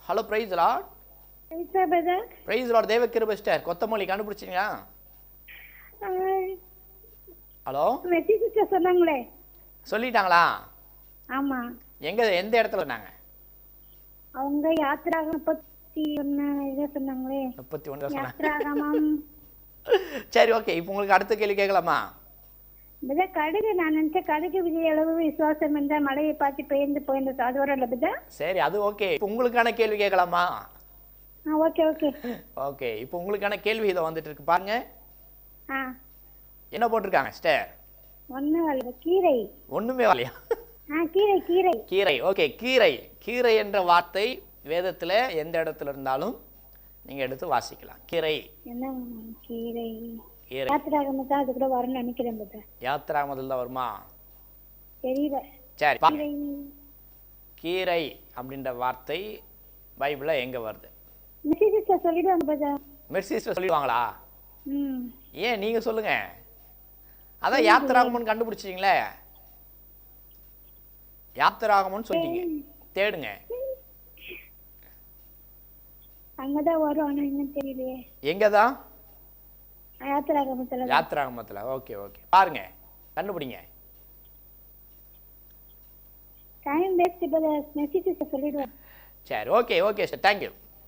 Hello praise Lord sir brother praise Lord தேவ கிருப sister கொத்தமல்லி கண்டுபிடிச்சிங்களா ஹலோ மெஸ்ஸி சிஸ்டர் சொன்னாங்களே சொல்லிட்டாங்களா ஆமா எங்க எந்த இடத்துல சொன்னாங்க அவங்க யாத்திராக முப்பத்தி ஒன்னு இதை சொன்னாங்களே முப்பத்தி ஒன்று சொன்னாங்க யாத்திராகமம் சரி ஓகே இப்போ உங்களுக்கு அடுத்த கேள்வி கேட்கலாமா பிரதர் கடுகு நான் நினைச்ச கடுகு விஜய் அளவு விசுவாசம் என்ற மழையை பார்த்து பெயர்ந்து போயிருந்த அது வரல பிரதர் சரி அது ஓகே இப்போ உங்களுக்கான கேள்வி கேட்கலாமா ஆ ஓகே ஓகே ஓகே இப்போ உங்களுக்கான கேள்வி இதை வந்துட்டு இருக்கு பாருங்க ஆ என்ன போட்டிருக்காங்க ஸ்டர் ஒண்ணு வரல கீரை ஒண்ணுமே வரலையா ஆ கீரை கீரை கீரை ஓகே கீரை கீரை என்ற வார்த்தை வேதத்துல எந்த இடத்துல இருந்தாலும் நீங்க எடுத்து வாசிக்கலாம் கீரை என்ன கீரை கீரை யாத்திராகமத்தா அது கூட வரும்னு நினைக்கிறேன் பிரதர் யாத்திரா முதல்ல தான் வருமா தெரியல சரி பா- கீரை கீரை அப்படின்ற வார்த்தை பைபிள்ல எங்க வருது மெஸ்ஸி சிஸ்டர் சொல்லிடுவாங்க பிரதர் மெர்சிஸ்டர் சொல்லிடுவாங்களா ம் ஏன் நீங்க சொல்லுங்க அதான் யாத்திராகமன் கண்டுபிடிச்சிங்களே யாத்திராகமன் சொல்லிட்டீங்க தேடுங்க அங்கதான் வரும் ஆனா இன்னும் தெரியலையே எங்கதான் யாத்திராகமத்துல யாத்திராகமத்துல ஓகே ஓகே பாருங்க கண்டுபிடிங்க time waste brother Mercy sister சொல்லிடுவாங்க சரி okay okay sir thank you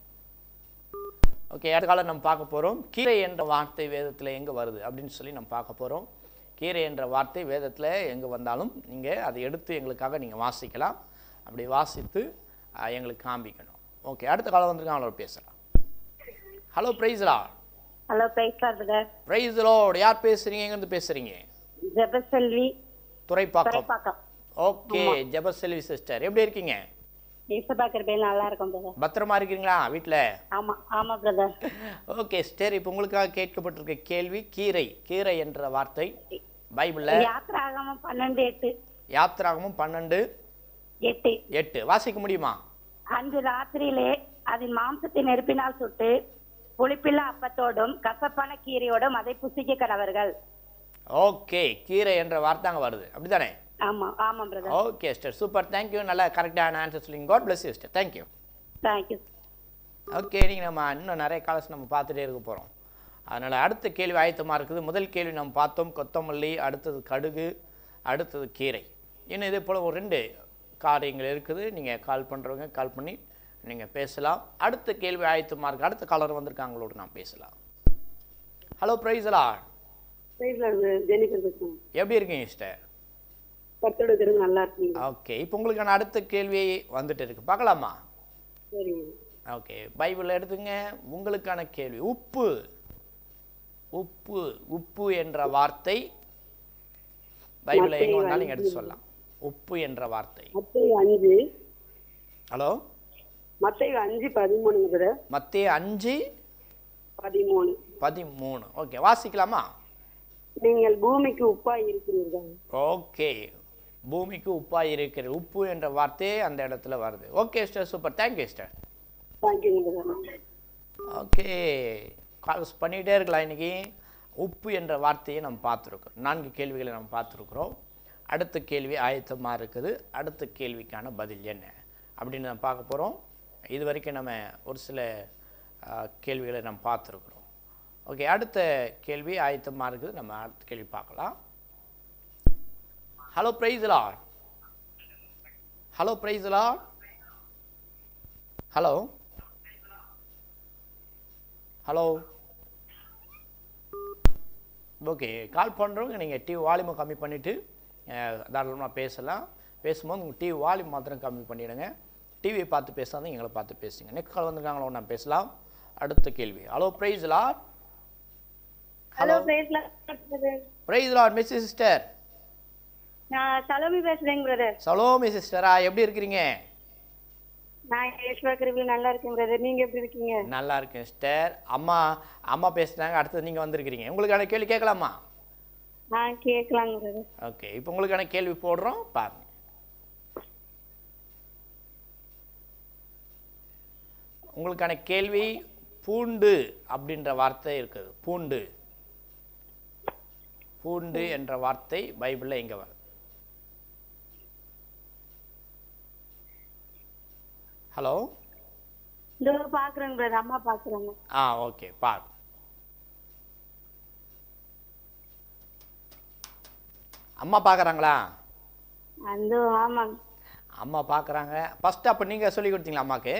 okay அடுத்த காலம் நம்ம பார்க்க போகிறோம் கீரை என்ற வார்த்தை வேதத்தில் எங்கே வருது அப்படின்னு சொல்லி நம்ம பார்க்க போகிறோம் கீரை என்ற வார்த்தை வேதத்தில் எங்கே வந்தாலும் நீங்கள் அதை எடுத்து எங்களுக்காக நீங்கள் வாசிக்கலாம் அப்படி வாசித்து அஹ், எங்களுக்கு காண்பிக்கணும் ஓகே அடுத்த காலம் வந்திருக்காங்க அவங்களோட பேசலாம் hello பிரைஸ்லா hello praise brother praise Lord யார் பேசுறீங்க எங்கேருந்து பேசுறீங்க ஜெபசெல்வி துறைப்பாக்கம் துறைப்பாக்கம் ஓகே ஜெபசெல்வி சிஸ்டர் எப்படி இருக்கீங்க இசபா கிருபையில் நல்லா இருக்கும் பிரதர் பத்திரமா இருக்கிறீங்களா வீட்டில் ஆமா ஆமா பிரதர் ஓகே ஸ்டேர் இப்போ உங்களுக்காக கேட்கப்பட்டிருக்க கேள்வி கீரை கீரை என்ற வார்த்தை பைபிளில் யாத்திரை ஆகாம பன்னெண்டு எட்டு யாத்திராகமும் பன்னெண்டு எட்டு எட்டு வாசிக்க முடியுமா அன்று ராத்திரியிலே அதன் மாம்சத்தை நெருப்பினால் சுட்டு புளிப்பில்லா அப்பத்தோடும் கசப்பான கீரையோடும் அதை புசிக்க கடவர்கள் ஓகே கீரை என்ற வார்த்தை அங்கே வருது அப்படிதானே ஆமா ஆமா brother okay sister super thank you நல்லா கரெக்டான ஆன்சர் சொல்லிங்க God bless you sister thank you thank you okay நீங்கள் நம்ம இன்னும் நிறைய காலஸ் நம்ம பார்த்துட்டே இருக்க போகிறோம் அதனால் அடுத்த கேள்வி ஆயத்தமாக இருக்குது முதல் கேள்வி நம்ம பார்த்தோம் கொத்தமல்லி அடுத்தது கடுகு அடுத்தது கீரை இன்னும் இதே போல் ஒரு ரெண்டு காரியங்கள் இருக்குது நீங்கள் கால் பண்ணுறவங்க கால் பண்ணி நீங்கள் பேசலாம் அடுத்த கேள்வி ஆயத்தமாக இருக்குது அடுத்த காலர் வந்திருக்காங்களோடு நான் பேசலாம் ஹலோ பிரைஸ்லா ஜெனிஃபர் பேசுறேன் எப்படி இருக்கீங்க சிஸ்டர் கத்தோட கிருபை நல்லா இருக்கீங்க ஓகே இப்போ உங்களுக்கான அடுத்த கேள்வி வந்துட்டு இருக்கு பார்க்கலாமா சரிங்க ஓகே பைபிள் எடுத்துங்க உங்களுக்கான கேள்வி உப்பு உப்பு உப்பு என்ற வார்த்தை பைபிளில் எங்க வந்தாலும் நீங்க எடுத்து சொல்லலாம் உப்பு என்ற வார்த்தை மத்திய அஞ்சு ஹலோ மத்திய அஞ்சு பதிமூணுங்க பிரதர் மத்திய அஞ்சு பதிமூணு பதிமூணு ஓகே வாசிக்கலாமா நீங்கள் பூமிக்கு உப்பாய் இருக்கிறீர்கள் ஓகே பூமிக்கு உப்பாய் இருக்கிற உப்பு என்ற வார்த்தையே அந்த இடத்துல வருது ஓகே ஸ்டர் சூப்பர் தேங்க்யூ ஸ்டர் தேங்க்யூங்க பிரதர் ஓகே கால்ஸ் பண்ணிகிட்டே இருக்கலாம் இன்னைக்கு உப்பு என்ற வார்த்தையை நம்ம பார்த்துருக்கோம் நான்கு கேள்விகளை நம்ம பார்த்துருக்குறோம் அடுத்த கேள்வி ஆயத்தமாக இருக்குது அடுத்த கேள்விக்கான பதில் என்ன அப்படின்னு நம்ம பார்க்க போகிறோம் இது வரைக்கும் நம்ம ஒரு சில ஆ, கேள்விகளை நம்ம பார்த்துருக்குறோம் ஓகே அடுத்த கேள்வி ஆயத்தமாக இருக்குது நம்ம அடுத்த கேள்வி பார்க்கலாம் hello பிரைஸ்லா hello பிரைஸ்லா hello hello okay call பண்ணுறவங்க நீங்கள் டிவி வால்யூமை கம்மி பண்ணிவிட்டு தாராளமாக பேசலாம் பேசும்போது உங்கள் டிவி வால்யூம் மாத்திரம் கம்மி பண்ணிவிடுங்க டிவியை பார்த்து பேசாத எங்களை பார்த்து பேசுங்க நெக்ஸ்ட் கால் வந்திருக்காங்களோ நான் பேசலாம் அடுத்த கேள்வி hello praise Lord hello brother praise Lord மிஸ் சிஸ்டர் நான் சலோமி பேசுறேங்க பிரதர் சலோமி சிஸ்டரா எப்படி இருக்கிறீங்க நான் ஈஸ்வர கிருபையில் நல்லா இருக்கேன் பிரதர் நீங்க எப்படி இருக்கீங்க நல்லா இருக்கேன் சிஸ்டர் அம்மா அம்மா பேசுனாங்க அடுத்தது நீங்கள் வந்திருக்கிறீங்க உங்களுக்கான கேள்வி கேட்கலாமா நான் கேட்கலாங்க பிரதர் ஓகே இப்போ உங்களுக்கான கேள்வி போடுறோம் பாருங்க உங்களுக்கான கேள்வி பூண்டு அப்படின்ற வார்த்தை இருக்குது பூண்டு பூண்டு என்ற வார்த்தை பைபிளில் எங்கே வருது ஹலோ இதோ பாக்குறேங்க பிரதர் அம்மா பாக்குறாங்க ஆ ஓகே பார் அம்மா பார்க்குறாங்களா அந்த ஆமாங்க அம்மா பார்க்குறாங்க ஃபஸ்ட்டு அப்போ நீங்கள் சொல்லி கொடுத்தீங்களா அம்மாக்கு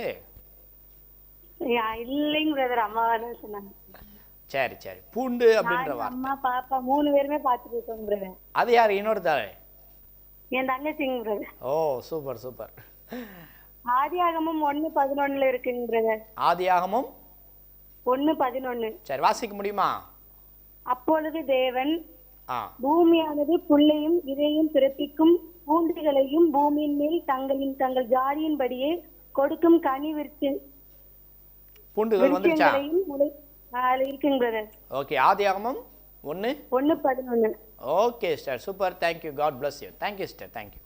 யா, இல்லைங்க பிரதர் அம்மா தான் சொன்னாங்க சரி சரி பூண்டு அப்படின்ற நான், வார்த்தை அம்மா பாப்பா மூணு பேருமே பார்த்துட்டு இருக்கோங்க பிரதர் அது யார் இன்னொருத்தாரு என் தங்கச்சிங்க பிரதர் ஓ சூப்பர் சூப்பர் ஆதியாகமும் ஒண்ணு பதினொன்னுல இருக்குங்க பிரதர் ஆதியாகமும் ஒண்ணு பதினொன்னு சரி வாசிக்க முடியுமா அப்பொழுது தேவன் ஆ பூமியானது புல்லையும் இதையும் பிறப்பிக்கும் பூண்டுகளையும் பூமியின் மேல் தங்களின் தங்கள் ஜாதியின்படியே கொடுக்கும் கனி விருட்சி பூண்டுகள் வந்துருச்சா விருட்சங்களையும் முளை ஆ, அதுல இருக்குங்க பிரதர் ஓகே ஆதியாகமம் ஒன்று ஒண்ணு பதினொன்னு okay star super thank you God bless you thank you star thank you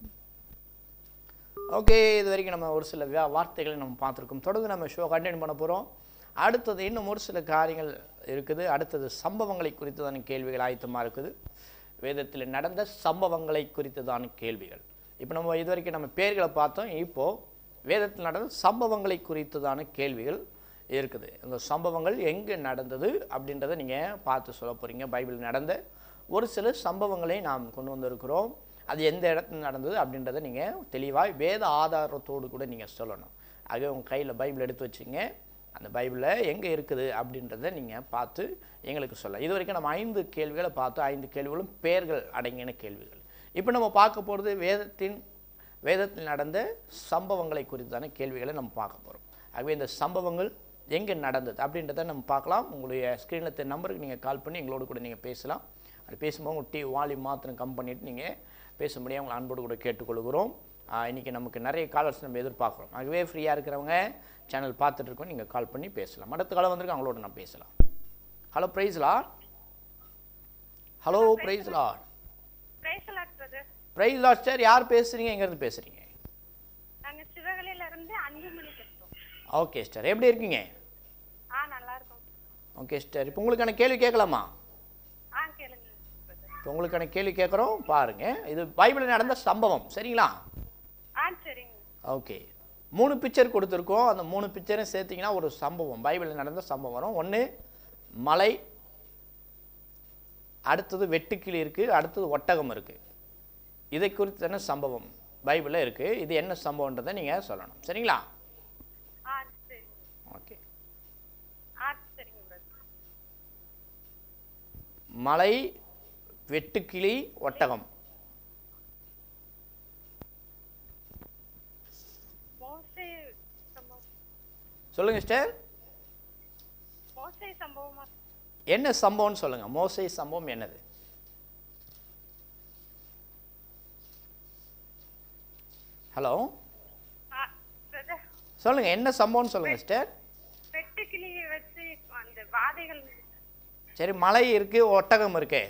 okay இது வரைக்கும் நம்ம ஒரு சில வா- வார்த்தைகளை நம்ம பார்த்துருக்கோம் தொடர்ந்து நம்ம ஷோ கண்டினியூ பண்ண போகிறோம் அடுத்தது இன்னும் ஒரு சில காரியங்கள் இருக்குது அடுத்தது சம்பவங்களை குறித்ததான கேள்விகள் ஆயத்தமாக இருக்குது வேதத்தில் நடந்த சம்பவங்களை குறித்ததான கேள்விகள் இப்போ நம்ம இது வரைக்கும் நம்ம பேர்களை பார்த்தோம் இப்போது வேதத்தில் நடந்த சம்பவங்களை குறித்ததான கேள்விகள் இருக்குது இந்த சம்பவங்கள் எங்கே நடந்தது அப்படின்றத நீங்கள் பார்த்து சொல்ல போகிறீங்க பைபிள் நடந்த ஒரு சில சம்பவங்களை நாம் கொண்டு வந்திருக்கிறோம் அது எந்த இடத்துல நடந்தது அப்படின்றத நீங்கள் தெளிவாக வேத ஆதாரத்தோடு கூட நீங்கள் சொல்லணும் ஆகவே உங்கள் கையில் பைபிள் எடுத்து வச்சிங்க அந்த பைபிளில் எங்கே இருக்குது அப்படின்றத நீங்கள் பார்த்து எங்களுக்கு சொல்ல இது வரைக்கும் நம்ம ஐந்து கேள்விகளை பார்த்தோம் ஐந்து கேள்விகளும் பெயர்கள் அடங்கின கேள்விகள் இப்போ நம்ம பார்க்க போகிறது வேதத்தின் வேதத்தில் நடந்த சம்பவங்களை குறித்தான கேள்விகளை நம்ம பார்க்க போகிறோம் ஆகவே இந்த சம்பவங்கள் எங்கே நடந்தது அப்படின்றத நம்ம பார்க்கலாம் உங்களுடைய ஸ்க்ரீனில் தெரிய நம்பருக்கு நீங்கள் கால் பண்ணி எங்களோட கூட நீங்கள் பேசலாம் அது பேசும்போது உங்கள் டிவி வால்யூம் மாத்திரம் கம் பண்ணிவிட்டு நீங்கள் பேச முடியாது உங்களை அன்போடு கூட கேட்டுக்கொள்கிறோம் ஆஹ் இன்னைக்கு நமக்கு நிறைய காலர்ஸ் நம்ம எதிர்பார்க்குறோம் ஆகவே ஃப்ரீயாக இருக்கிறவங்க சேனல் பார்த்துட்டு இருக்கோம் நீங்கள் கால் பண்ணி பேசலாம் அடுத்த காலம் வந்திருக்கு அவங்களோட நான் பேசலாம் hello பிரைஸ்லா hello பிரைஸ்லா praise Lord sir யார் பேசுகிறீங்க எங்கேருந்து பேசுகிறீங்க நாங்க சிவகலையில இருந்து அஞ்சுமணி பேசுறோம் ஓகே சார் எப்படி இருக்கீங்க ஆ நல்லா இருக்கோம் ஓகே சார் இப்போ உங்களுக்கான கேள்வி கேட்கலாமா ஆ கேளுங்க brother. இப்போ உங்களுக்கான கேள்வி கேட்குறோம் பாருங்கள் இது பைபிளில் நடந்த சம்பவம் சரிங்களா ஆ சரிங்க ஓகே மூணு பிக்சர் கொடுத்துருக்கோம் அந்த மூணு பிக்சரும் சேர்த்திங்கன்னா ஒரு சம்பவம் பைபிளில் நடந்த சம்பவம் வரும் ஒன்று மலை அடுத்தது வெட்டுக்கிளி இருக்குது அடுத்தது ஒட்டகம் இருக்குது இதை குறித்தான சம்பவம் பைபிளில் இருக்குது இது என்ன சம்பவன்றதை நீங்கள் சொல்லணும் சரிங்களா ஆ சரி ஓகே ஆ சரிங்க brother. மலை வெட்டுக்கிளி ஒட்டகம் மோசே சம்பவம் சொல்லுங்கள் சிஸ்டர் மோசே சம்பவமா என்ன சம்பவம்னு சொல்லுங்கள் மோசை சம்பவம் என்னது ஹலோ ஆ பிரதர் சொல்லுங்கள் என்ன சம்பவம்னு சொல்லுங்கள் சிஸ்டர் வெட்டுக்கிளியை வச்சு அந்த வாதைகள் சரி மலை இருக்கு ஒட்டகம் இருக்கு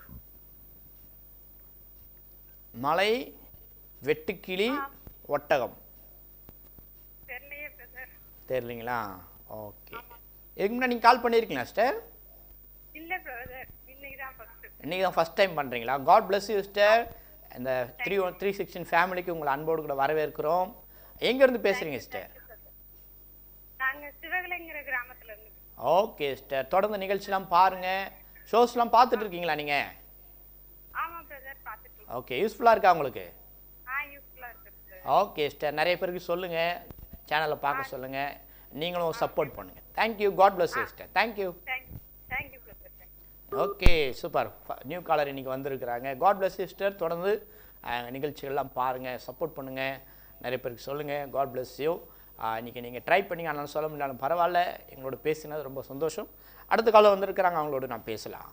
மலை வெட்டுக்கிளி ஒட்டகம் தெரியலையே பிரதர் தெரியலீங்களா ஓகே இதுக்கு முன்னாடி நீங்கள் கால் பண்ணியிருக்கீங்களா சிஸ்டர் இல்ல பிரதர் இன்னைக்கு தான் ஃபர்ஸ்ட் இன்றைக்கி தான் ஃபஸ்ட் டைம் பண்ணுறீங்களா காட் bless யூ சிஸ்டர் இந்த த்ரீ ஒன் த்ரீ சிக்ஸ்டின் ஃபேமிலிக்கு உங்களை அன்போடு கூட வரவேற்கிறோம் எங்கேருந்து பேசுகிறீங்க சிஸ்டர் நாங்க சிவகலைங்கிற கிராமத்துல இருந்து ஓகே சிஸ்டர் தொடர்ந்து நிகழ்ச்சிலாம் பாருங்கள் ஷோஸ்லாம் பார்த்துட்டு இருக்கீங்களா நீங்கள் ஆமா பிரதர் பார்த்துட்டு இருக்கோம். ஓகே யூஸ்ஃபுல்லாக இருக்கா உங்களுக்கு ஆ யூஸ்ஃபுல்லா இருக்கு பிரதர் ஓகே சிஸ்டர் நிறைய பேருக்கு சொல்லுங்கள் சேனலை பார்க்க சொல்லுங்கள் நீங்களும் சப்போர்ட் பண்ணுங்கள் thank you God bless you sister thank you thank you thank you brother thank you okay super new caller இன்னைக்கு வந்திருக்கிறாங்க காட் bless you சிஸ்டர் தொடர்ந்து அஹ், நிகழ்ச்சிகள்லாம் பாருங்கள் சப்போர்ட் பண்ணுங்கள் நிறைய பேருக்கு சொல்லுங்கள் காட் bless you அஹ், இன்னைக்கு நீங்கள் ட்ரை பண்ணி ஆனால் சொல்ல முடியாலும் பரவாயில்ல எங்களோட பேசினது ரொம்ப சந்தோஷம் அடுத்த காலம் வந்திருக்கிறாங்க அவங்களோட நான் பேசலாம்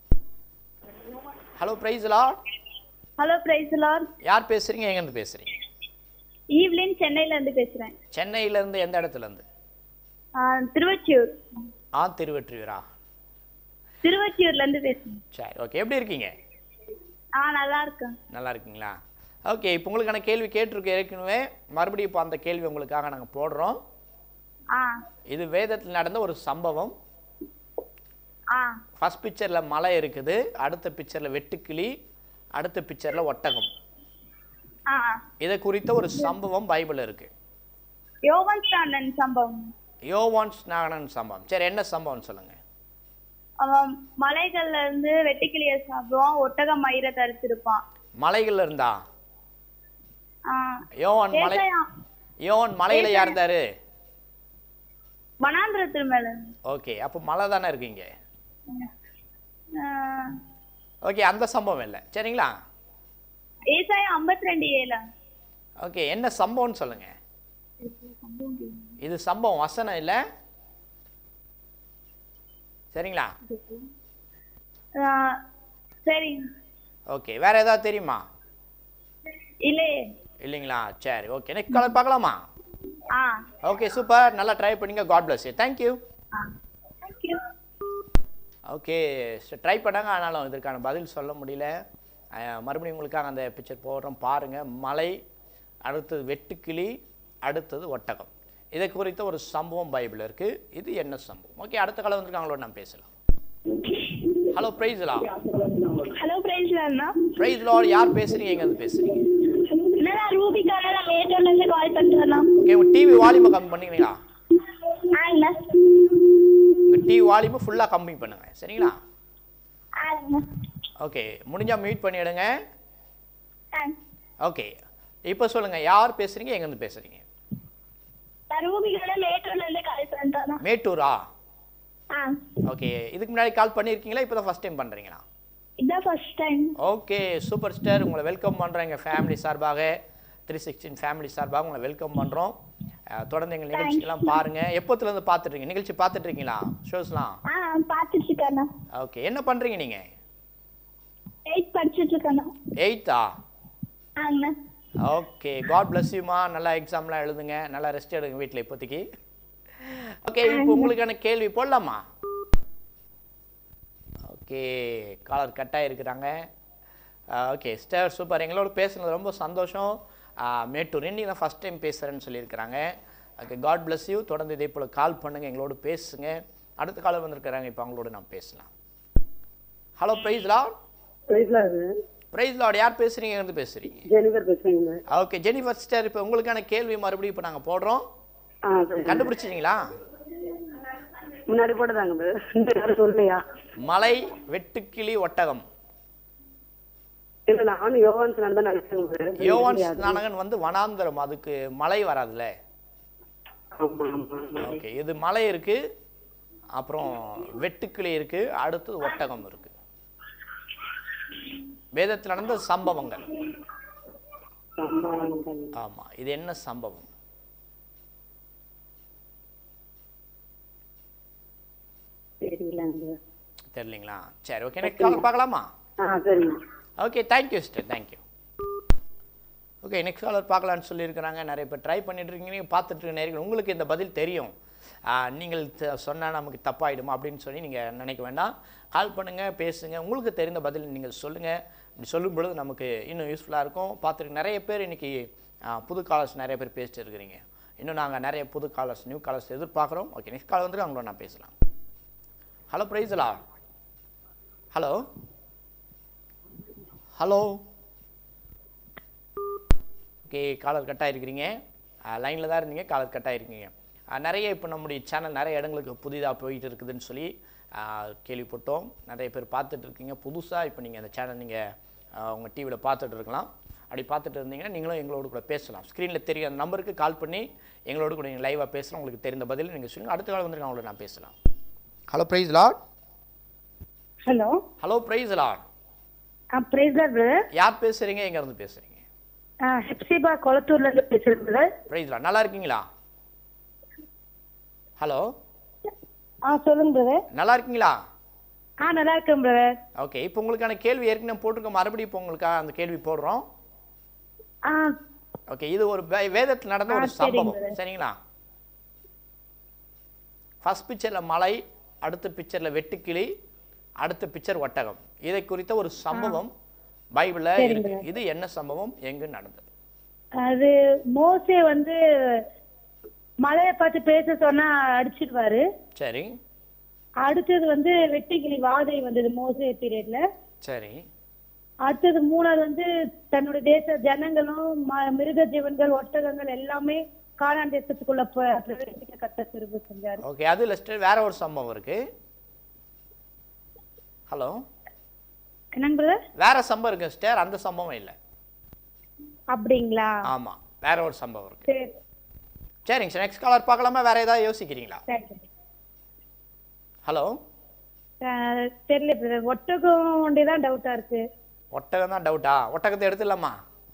ஹலோ பிரைஸ்லா ஹலோ பிரைஸ் லார்ட் யார் பேசுகிறீங்க எங்கேருந்து பேசுகிறீங்க ஈவ்லின் சென்னையில இருந்து பேசுறேன் சென்னையிலேருந்து எந்த இடத்துலேருந்து ஆ, திருவொற்றியூர் ஆ திருவெற்றியூரா திருவொற்றியூர்ல இருந்து பேசுறேன் சரி ஓகே எப்படி இருக்கீங்க ஆ நல்லா இருக்கேன் நல்லா இருக்கீங்களா ஓகே இப்போ உங்களுக்கான கேள்வி கேட்டிருக்க ஏற்கனவே மறுபடியும் இப்போ அந்த கேள்வி உங்களுக்காக நாங்கள் போடுறோம் ஆ இது வேதத்தில் நடந்த ஒரு சம்பவம் ஆ ஃபர்ஸ்ட் பிக்சரில் மலை இருக்குது அடுத்த பிக்சரில் வெட்டுக்கிளி அடுத்த பிக்சரில் ஒட்டகம் ஆ இதை குறித்த ஒரு சம்பவம் பைபிள் இருக்கு யோகன் ஸ்டாண்டன் சம்பவம் யோவான் ஸ்நானன் சம்பவம் சரி என்ன சம்பவம் சொல்லுங்க அவன் மலைகள்ல இருந்து வெட்டுக்கிளிய சாப்பிடுவான் ஒட்டக மயிரை தரித்திருப்பான் மலைகள்ல இருந்தா ஆஹ் யோவான் மலை ஏசாயா யோவான் மலையில யார் இருந்தாரு வனாந்திரத்து மேல இருந்து. ஓகே அப்போ மலை தானே இருக்கீங்க ஆஹ் ஓகே அந்த சம்பவம் இல்லை சரிங்களா ஏசாயா ஐம்பத்தி ரெண்டு ஏழு ஓகே என்ன சம்பவம்னு சொல்லுங்க இது சம்பவம் வசனம் இல்லை சரிங்களா ஆஹ் சரி ஓகே வேற ஏதாவது தெரியுமா இல்லையே இல்லைங்களா சரி ஓகே நெக்ஸ்ட் கலர் பார்க்கலாமா ஆ ஓகே சூப்பர் நல்லா ட்ரை பண்ணீங்க God bless you thank you thank you okay try பண்ணாங்க ஆனாலும் இதற்கான பதில் சொல்ல முடியல அஹ், மறுபடியும் உங்களுக்காக அந்த பிக்சர் போடுறோம் பாருங்கள் மலை அடுத்தது வெட்டுக்கிளி அடுத்தது ஒட்டகம் இதை குறித்த ஒரு சம்பவம் பைபிள் இருக்குது இது என்ன சம்பவம் ஓகே அடுத்த காலம் வந்திருக்காங்களோட நான் பேசலாம் ஹலோ பிரைஸ்லா ஹலோ பிரைஸ்லாண்ணா பிரைஸ் லார்ட் யார் பேசுறீங்க எங்க இருந்து பேசுறீங்க நான் ரூபிக்கான நான் மேட்டூர்ல இருந்து கால் பண்றேண்ணா ஓகே உங்க டிவி வால்யூமை கம்மி பண்ணிக்கிறீங்களா ஆங்கண்ணா உங்க டிவி வால்யூமை ஃபுல்லாக கம்மி பண்ணுங்க சரிங்களா ஆங்கண்ணா ஓகே முடிஞ்சா மியூட் பண்ணிடுங்க ஆ ஓகே இப்போ சொல்லுங்க யார் பேசுறீங்க எங்க இருந்து பேசுறீங்க நான் ரூபிக்கான மேட்டூர்ல இருந்து கால் பண்றேண்ணா மேட்டூரா ஆ ஓகே இதுக்கு முன்னாடி கால் பண்ணியிருக்கீங்களா இப்போ தான் ஃபஸ்ட் டைம் பண்ணுறீங்களா இதான் first time okay super star உங்களை வெல்கம் பண்ணுறோம் எங்கள் ஃபேமிலி சார்பாக த்ரீ சிக்ஸ்டின் ஃபேமிலி சார்பாக உங்களை வெல்கம் பண்ணுறோம் தொடர்ந்து எங்கள் நிகழ்ச்சிகள்லாம் பாருங்கள் எப்போத்துலேருந்து பார்த்துட்ருக்கீங்க நிகழ்ச்சி பார்த்துட்ருக்கீங்களா ஷோஸ்லாம் ஆ பார்த்துட்டு இருக்கேண்ணா ஓகே என்ன பண்ணுறீங்க நீங்கள் எயிட் படிச்சுட்டு இருக்கேண்ணா எயித்தா ஆங்கண்ணா ஓகே காட் bless யூமா நல்லா எக்ஸாம்லாம் எழுதுங்க நல்லா ரெஸ்ட் எடுங்க வீட்டில் இப்போதைக்கு ஓகே இப்போ உங்களுக்கான கேள்வி போடலாமா ஓகே காலர் கட்டாக இருக்கிறாங்க ஓகே ஸ்டார் சூப்பர் எங்களோட பேசுனது ரொம்ப சந்தோஷம் ஆஹ் மேட்டூர் இன்னைக்கு தான் ஃபஸ்ட் டைம் பேசுகிறேன்னு சொல்லியிருக்கிறாங்க ஓகே காட் bless யூ தொடர்ந்து இதே போல் கால் பண்ணுங்கள் எங்களோட பேசுங்க அடுத்த காலம் வந்திருக்கிறாங்க இப்போ அவங்களோட நான் பேசலாம் ஹலோ பிரைஸ் லார்ட் பிரைஸ்லாம் அது பிரைஸ் லார்ட் யார் பேசுகிறீங்க இருந்து பேசுகிறீங்க ஜெனிஃபர் பேசுறீங்க ஓகே ஜெனிஃபர் ஸ்டார் இப்போ உங்களுக்கான கேள்வி மறுபடியும் இப்போ நாங்கள் போடுறோம் ஆ சரி கண்டுபிடிச்சிங்களா முன்னாடி போட்டதாங்க bro. இந்த யாரும் சொல்லலையா மலை வெட்டுக்கிளி ஒட்டகம் இல்ல நானும் யோகான் சொன்னான் தான் நினைச்சேங்க bro. யோவான் ஸ்நானகன் வந்து வனாந்தரம் அதுக்கு மலை வராதுல்ல ஆமா ஆமா ஆமா. ஓகே இது மலை இருக்கு அப்புறம் வெட்டுக்கிளி இருக்கு அடுத்தது ஒட்டகம் இருக்கு வேதத்தில் நடந்த சம்பவங்கள் ஆமா ஆமா. ஆமா இது என்ன சம்பவம் தெரியலங்க தெரியலீங்களா சரி ஓகே நெக்ஸ்ட் கால் பார்க்கலாமா ஆ சரிங்க okay thank you sister thank you okay next caller பார்க்கலான்னு சொல்லியிருக்கிறாங்க நிறைய பேர் ட்ரை பண்ணிட்டு இருக்கீங்க பார்த்துட்டு இருக்க நேர்கள் உங்களுக்கு இந்த பதில் தெரியும் ஆஹ் நீங்கள் சொன்னால் நமக்கு தப்பாயிடுமா அப்படின்னு சொல்லி நீங்கள் நினைக்க வேண்டாம் கால் பண்ணுங்கள் பேசுங்க உங்களுக்கு தெரிந்த பதில் நீங்கள் சொல்லுங்கள் இப்படி சொல்லும் பொழுது நமக்கு இன்னும் யூஸ்ஃபுல்லாக இருக்கும் பார்த்துட்டு நிறைய பேர் இன்னைக்கு ஆஹ் புது காலர்ஸ் நிறைய பேர் பேசிட்டு இருக்கிறீங்க இன்னும் நாங்கள் நிறைய புது காலர்ஸ் நியூ காலர்ஸ் எதிர்பார்க்குறோம் ஓகே நெக்ஸ்ட் கால் வந்துட்டு அவங்களோட நான் பேசலாம் hello பிரைஸ்லா hello hello okay caller cut ஆகிருக்கிறீங்க லைனில் தான் இருந்தீங்க காலர் கட் ஆகிருக்கீங்க நிறைய இப்போ நம்முடைய சேனல் நிறைய இடங்களுக்கு புதிதாக போயிட்டு இருக்குதுன்னு சொல்லி ஆஹ், கேள்விப்பட்டோம் நிறைய பேர் பார்த்துட்டு இருக்கீங்க புதுசாக இப்போ நீங்கள் அந்த சேனல் நீங்கள் உங்கள் டிவியில் பார்த்துட்டு இருக்கலாம் அப்படி பார்த்துட்டு இருந்தீங்கன்னா நீங்களும் எங்களோட கூட பேசலாம் ஸ்க்ரீனில் தெரியும் அந்த நம்பருக்கு கால் பண்ணி எங்களோட கூட நீங்கள் லைவாக பேசலாம் உங்களுக்கு தெரிந்த பதில் நீங்கள் சொல்லுங்கள் அடுத்த காலம் வந்துருங்க அவங்களோட நான் பேசலாம் hello praise Lord hello hello praise Lord பிரேசர் பிரதர் யார் பேசுகிறீங்க எங்கேருந்து பேசுகிறீங்க ஹெப்சிபா கொளத்தூர்ல இருந்து பேசுறேன் பிரதர் பிரைஸ் லாட் நல்லா இருக்கீங்களா ஹலோ ஆ சொல்லுங்க பிரதர் நல்லா இருக்கீங்களா ஆ நல்லா இருக்கேன் பிரதர் ஓகே இப்போ உங்களுக்கான கேள்வி ஏற்கனவே போட்டிருக்க மறுபடியும் இப்போ உங்களுக்காக அந்த கேள்வி போடுறோம் ஆ ஓகே இது ஒரு வே- வேதத்தில் நடந்த ஒரு ஆ, சரிங்க சம்பவம் brother. சரிங்களா ஃபர்ஸ்ட் பிக்சரில் மலை அடுத்த பிக்சரில் வெட்டுக்கிளி அடுத்த பிக்சர் ஒட்டகம் இதை குறித்த ஒரு சம்பவம் பைபிளில் சரிங்க இருக்கு brother. இது என்ன சம்பவம் எங்கு நடந்தது அது மோசே வந்து மலையை பார்த்து பேச சொன்னா அடிச்சிடுவாரு சரி அடுத்தது வந்து வெட்டுக்கிளி வாதை வந்தது மோசே பீரியட்ல சரி அடுத்தது மூணாவது வந்து தன்னுடைய தேச ஜனங்களும் ம- மிருக ஜீவன்கள் ஒட்டகங்கள் எல்லாமே காலான் தேசத்துக்குள்ள ப- பிரவேசிக்க கத்த திரும்ப செஞ்சாரு ஓகே அது லிஸ்ட்டு வேற ஒரு சம்பவம் இருக்கு ஹலோ என்னங்க பிரதர் வேற சம்பவம் இருக்கு சிஸ்டர் அந்த சம்பவம் இல்லை அப்படிங்களா ஆமா வேற ஒரு சம்பவம் இருக்கு சரி சரிங்க சார் நெக்ஸ்ட் காலர் பார்க்கலாமா வேற ஏதாவது யோசிக்கிறீங்களா சரி ஹலோ அஹ், தெரியல பிரதர் ஒட்டகம் ஒண்டிதான் டவுட்டா இருக்கு ஒட்டகம் தான் டவுட்டா ஒட்டகத்தை எடுத்துடலாமா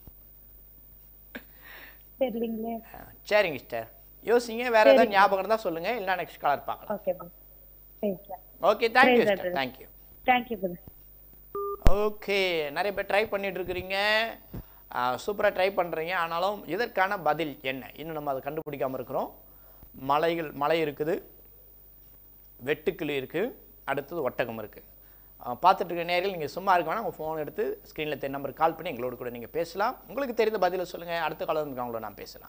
தெரியலீங்களே அஹ், சரிங்க சிஸ்டர் யோசிங்க வேற ஏதாவது ஞாபகம் இருந்தால் சொல்லுங்க இல்லைனா நெக்ஸ்ட் காலர் பார்க்கலாம் ஓகே பேசலாம் okay thank you Praise the sister Lord. Thank you thank you brother okay நிறைய பேர் ட்ரை பண்ணிட்டு இருக்கிறீங்க சூப்பராக ட்ரை பண்ணுறீங்க ஆனாலும் இதற்கான பதில் என்ன இன்னும் நம்ம அதை கண்டுபிடிக்காம இருக்கிறோம் மலைகள் மலை இருக்குது வெட்டுக்கிளி இருக்குது அடுத்தது ஒட்டகம் இருக்குது பார்த்துட்டு இருக்க நேரில் நீங்கள் சும்மா இருக்க வேணாம் உங்கள் ஃபோன் எடுத்து ஸ்க்ரீனில் தென் நம்பர் கால் பண்ணி எங்களோட கூட நீங்கள் பேசலாம் உங்களுக்கு தெரிந்த பதிலை சொல்லுங்கள் அடுத்த காலம் இருக்கவங்களோட நான் பேசலாம்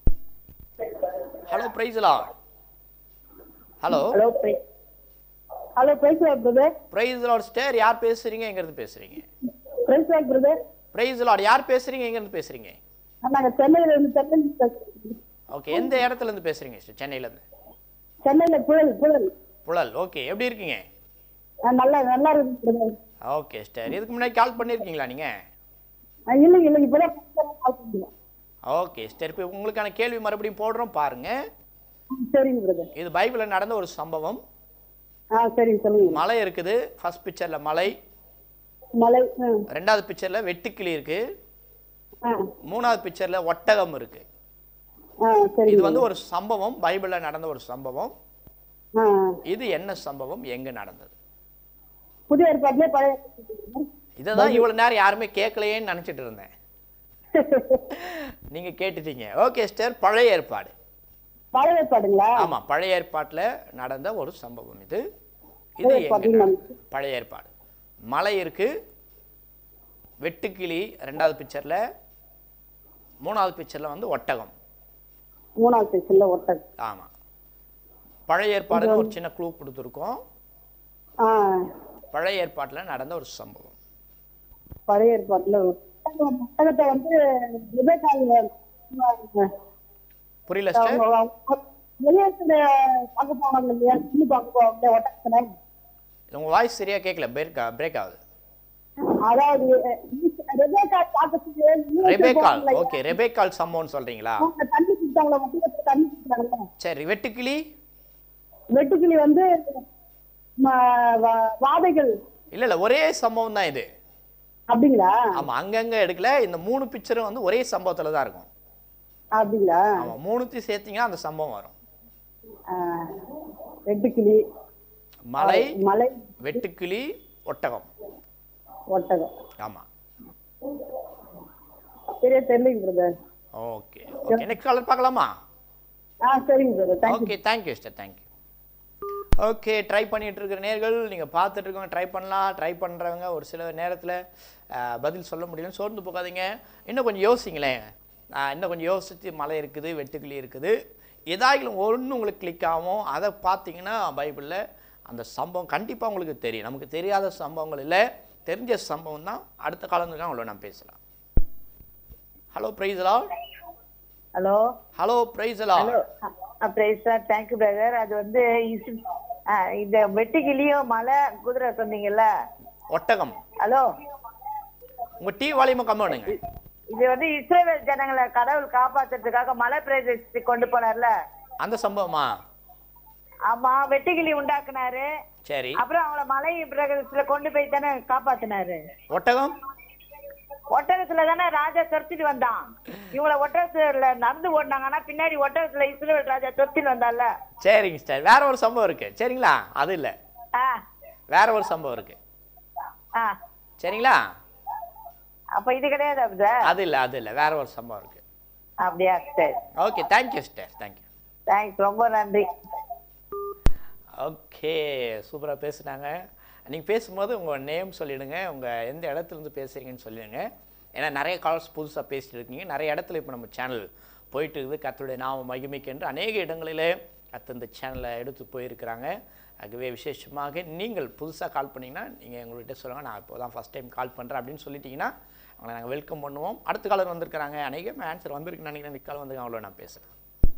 ஹலோ பிரைஸ்லா ஹலோ ஹலோ ஹலோ பேசுறேன் பிரதர் பிரைஸ் லார்ட் ஸ்டேர் யார் பேசுகிறீங்க எங்கேருந்து பேசுகிறீங்க பேசுறேன் பிரதர் பிரைஸ் லார்ட் யார் பேசுகிறீங்க எங்கேருந்து பேசுகிறீங்க நாங்க சென்னையில இருந்து சென்னை பேசுறோம். ஓகே எந்த இடத்துல இருந்து பேசுறீங்க சிஸ்டர் சென்னையில இருந்து சென்னையில புழல் புழல் புழல் ஓகே எப்படி இருக்கீங்க ஆ, நல்லா நல்லா இருக்கு பிரதர் ஓகே சிஸ்டர் இதுக்கு முன்னாடி கால் பண்ணியிருக்கீங்களா நீங்க ஆ, இல்லைங்க இல்லைங்க இப்பதான் கால் பண்ணுறேன் ஓகே சிஸ்டர் இப்போ உங்களுக்கான கேள்வி மறுபடியும் போடுறோம் பாருங்க சரிங்க பிரதர் இது பைபிளில் நடந்த ஒரு சம்பவம் ஆ சரிங்க சொல்லுங்க மலை இருக்குது ஃபர்ஸ்ட் பிக்சர்ல மலை மலை ஆ ரெண்டாவது பிக்சர்ல வெட்டுக்கிளி இருக்கு ஆ மூணாவது பிக்சர்ல ஒட்டகம் இருக்கு ஆ சரிங்க இது வந்து ஒரு சம்பவம் பைபிளில் நடந்த ஒரு சம்பவம் ஆ இது என்ன சம்பவம் எங்க நடந்தது புதிய ஏற்பாட்டிலே பழைய இதை தான் இவ்வளவு நேரம் யாருமே கேட்கலையேன்னு நினைச்சிட்டு இருந்தேன் நீங்க கேட்டுட்டீங்க ஓகே சிஸ்டர் பழைய ஏற்பாடு பழைய ஏற்பாடுங்களா ஆமா பழைய ஏற்பாட்டுல நடந்த ஒரு சம்பவம் இது இது பழைய எங்க ஏற்பாட்டுல நடந்தது? பழைய ஏற்பாடு மலை இருக்கு வெட்டுக்கிளி ரெண்டாவது பிக்சர்ல மூணாவது பிக்சர்ல வந்து ஒட்டகம் மூணாவது செக்ஷன்ல ஒட்டல் ஆமா பழைய ஏற்பாடுன்னு ஒரு சின்ன க்ளூ கொடுத்துருக்கோம் ஆ பழைய ஏற்பாட்டுல நடந்த ஒரு சம்பவம் பழைய ஏற்பாட்டுல ஒட்டகம் ஒட்டகத்தை வந்து விவேகானந்தர் புரியல சிஸ்டர் வெளியேற்ற பார்க்க போவாங்க இல்லையா சுண்ணி பார்க்க போவாங்க ஒட்டகத்துல உங்க வாய்ஸ் சரியா கேட்கல பிரேக் பிரேக் ஆகுது அதாவது ரெபேக்கா பார்க்கறதுக்கு ரெபேக்கால் ஓகே ரெபேக்கால் சம்பவம்னு சொல்றீங்களா அவங்க தண்ணி குடிச்சாங்களா ஒட்டகத்துல தண்ணி குடிச்சாங்களா சரி வெட்டுக்கிளி வெட்டுக்கிளி வந்து ம- வா- வாதைகள் இல்ல இல்ல ஒரே சம்பவம் தான் இது அப்படிங்களா ஆமா அங்கங்க எடுக்கல இந்த மூணு பிக்சரும் வந்து ஒரே சம்பவத்துல தான் இருக்கும் அப்படிங்களா ஆமா மூணுத்தையும் சேர்த்தீங்கன்னா அந்த சம்பவம் வரும் ஆ, வெட்டுக்கிளி மலை மலை வெட்டுக்கிளி ஒட்டகம் ஒட்டகம் ஆமா சரியா தெரியலைங்க brother okay okay next caller பார்க்கலாமா ஆ சரிங்க brother thank you okay thank you sister thank you okay try பண்ணிட்டு இருக்கிற நேர்கள் நீங்கள் பார்த்துட்டு இருக்கவங்க ட்ரை பண்ணலாம் ட்ரை பண்ணுறவங்க ஒரு சில நேரத்தில் பதில் சொல்ல முடியலன்னு சோர்ந்து போகாதீங்க இன்னும் கொஞ்சம் யோசிங்களேன் ஆஹ், இன்னும் கொஞ்சம் யோசித்து மலை இருக்குது வெட்டுக்கிளி இருக்குது ஏதாயிலும் ஒன்று உங்களுக்கு கிளிக் ஆகும் அதை பார்த்தீங்கன்னா பைபிளில் அந்த சம்பவம் கண்டிப்பாக உங்களுக்கு தெரியும் நமக்கு தெரியாத சம்பவங்கள் இல்லை தெரிஞ்ச சம்பவம் தான் அடுத்த காலம் இருக்கா அவ்வளோ நான் பேசலாம் hello பிரைஸ்லா hello hello பிரைஸ்லா hello praise sir thank you brother அது வந்து இஸ்- ஆ, இந்த வெட்டுக்கிளியும் மலை குதிரை சொன்னீங்கல்ல ஒட்டகம் ஹலோ உங்கள் டீ வால்யூமை கம்மி பண்ணுங்க இது வந்து இஸ்ரேல் ஜனங்களை கடவுள் காப்பாத்துறதுக்காக மலை பிரதேசத்துக்கு கொண்டு போனார்ல அந்த சம்பவமா ஆமா வெட்டுக்கிளி உண்டாக்குனாரு சரி அப்புறம் அவங்கள மலை பிரதேசத்துல கொண்டு போய் தானே காப்பாத்தினாரு ஒட்டகம் ஒட்டகத்துல தானே ராஜா துரத்திட்டு வந்தான் இவங்கள ஒட்டகத்துல நடந்து ஓடினாங்கன்னா பின்னாடி ஒட்டகத்துல இஸ்ரேல் ராஜா துரத்திட்டு வந்தான்ல சரிங்க சார் வேற ஒரு சம்பவம் இருக்கு சரிங்களா அது இல்ல ஆ வேற ஒரு சம்பவம் இருக்கு ஆ சரிங்களா அப்ப இது கிடையாது சார் அது இல்ல அது இல்ல வேற ஒரு சம்பவம் இருக்கு அப்படியா சரி okay thank you sister thank you thanks ரொம்ப நன்றி ஓகே சூப்பராக பேசுனாங்க நீங்கள் பேசும்போது உங்கள் நேம் சொல்லிடுங்க உங்கள் எந்த இடத்துல இருந்து பேசுகிறீங்கன்னு சொல்லிடுங்க ஏன்னா நிறைய காலர்ஸ் புதுசாக பேசிட்டு இருக்கீங்க நிறைய இடத்துல இப்போ நம்ம சேனல் போயிட்டு இருக்குது கத்தருடைய நாம மகிமைக்கென்று அநேக இடங்களிலே கத்த இந்த சேனலை எடுத்து போயிருக்கிறாங்க ஆகவே விசேஷமாக நீங்கள் புதுசாக கால் பண்ணீங்கன்னா நீங்கள் எங்கள்கிட்ட சொல்லுங்கள் நான் இப்போ தான் ஃபஸ்ட் டைம் கால் பண்ணுறேன் அப்படின்னு சொல்லிட்டீங்கன்னா அவங்களை நாங்கள் வெல்கம் பண்ணுவோம் அடுத்த காலர் வந்திருக்கிறாங்க அநேகமாக ஆன்சர் வந்திருக்குன்னு நினைக்கிறேன் இந்த கால் வந்து அவ்வளோ நான் பேசுகிறேன்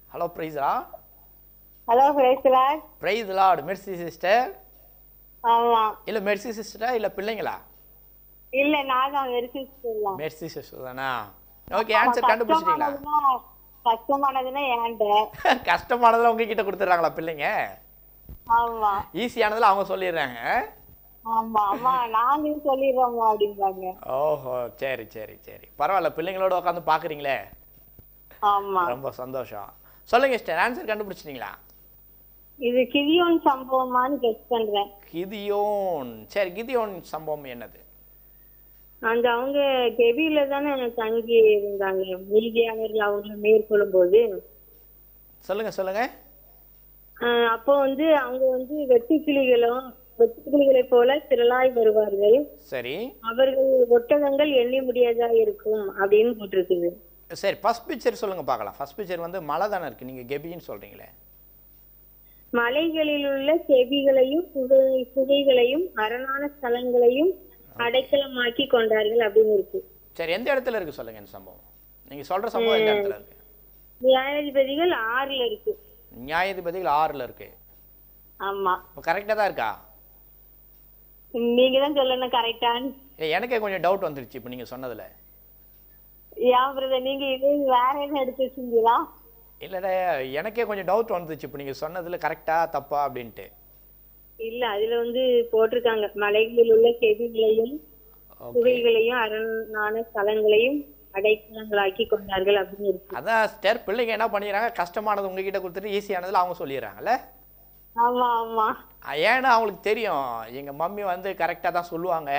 ஹலோ பிரைஸா ஹலோ பேசலா பிரைஸ் லார்ட் மெர்சி சிஸ்டர் ஆமா இல்லை மெர்சி சிஸ்டரா இல்லை பிள்ளைங்களா இல்ல நான் தான் வெரிஃபிகேஷன் மெர்சி சிஸ்டர் தானா ஓகே ஆன்சர் கண்டுபிடிச்சிட்டீங்களா கஷ்டமானதுன்னா ஏன்ட்ட கஷ்டமானதுல உங்ககிட்ட கொடுத்துட்றாங்களா பிள்ளைங்க ஆமா ஈஸியானதுல அவங்க சொல்லிடுறாங்க ஆமா அம்மா நாங்க சொல்லிடுறோம்மா அப்படிம்பாங்க ஓஹோ சரி சரி சரி பரவாயில்ல பிள்ளைங்களோட உட்காந்து பார்க்குறீங்களே ஆமா ரொம்ப சந்தோஷம் சொல்லுங்க சிஸ்டர் ஆன்சர் கண்டுபிடிச்சிட்டீங்களா இது கிதியோன் சம்பவமான்னு கெஸ் பண்றேன் கிதியோன் சரி கிதியோன் சம்பவம் என்னது அந்த அவங்க கெபியில தானே தங்கி இருந்தாங்க மீதியானவர்கள் அவங்க மேற்கொள்ளும் போது சொல்லுங்க சொல்லுங்க ஆஹ் அப்போ வந்து அவங்க வந்து வெட்டுக்கிளிகளும் வெட்டுக்கிளிகளை போல திரளாய் வருவார்கள் சரி அவர்கள் ஒட்டகங்கள் எண்ணி முடியாதா இருக்கும் அப்படின்னு போட்டிருக்குது சரி ஃபர்ஸ்ட் பிக்சர் சொல்லுங்க பார்க்கலாம் ஃபர்ஸ்ட் பிக்சர் வந்து மலை தானே இருக்கு நீங்க கெபின்னு சொல்றீங்களே மலைகளில் உள்ள செவிகளையும் புகை புகைகளையும் அரணான ஸ்தலங்களையும் அடைக்கலமாக்கி கொண்டார்கள் அப்படின்னு இருக்கு சரி எந்த இடத்துல இருக்கு சொல்லுங்க இந்த சம்பவம் நீங்க சொல்ற சம்பவம் எந்த இடத்துல இருக்கு நியாயாதிபதிகள் ஆறுல இருக்கு நியாயாதிபதிகள் ஆறுல இருக்கு ஆமா இப்போ கரெக்டாக தான் இருக்கா நீங்க தான் சொல்லணும் கரெக்டான்னு ஏய், எனக்கே கொஞ்சம் டவுட் வந்துருச்சு இப்போ நீங்க சொன்னதுல ஏன் பிரதர் நீங்க இது வேற என்ன எடுத்து வச்சிருந்தீங்களா இல்லைடா எனக்கே கொஞ்சம் டவுட் வந்துச்சு இப்போ நீங்க சொன்னதுல கரெக்டா தப்பா அப்படின்ட்டு இல்ல அதுல வந்து போட்டிருக்காங்க மலைகளில் உள்ள செவிகளையும் ஓகே புகைகளையும் அரணான ஸ்தலங்களையும் அடைக்கலங்களாக்கி கொண்டார்கள் அப்படின்னு இருக்கு அதான் ஸ்டர் பிள்ளைங்க என்ன பண்ணிடுறாங்க கஷ்டமானது உங்ககிட்ட கொடுத்துட்டு ஈஸியானதுல அவங்க சொல்லிடுறாங்கல்ல ஆமா ஆமா அஹ் ஏன்னா அவங்களுக்கு தெரியும் எங்க மம்மி வந்து கரெக்டாக தான் சொல்லுவாங்க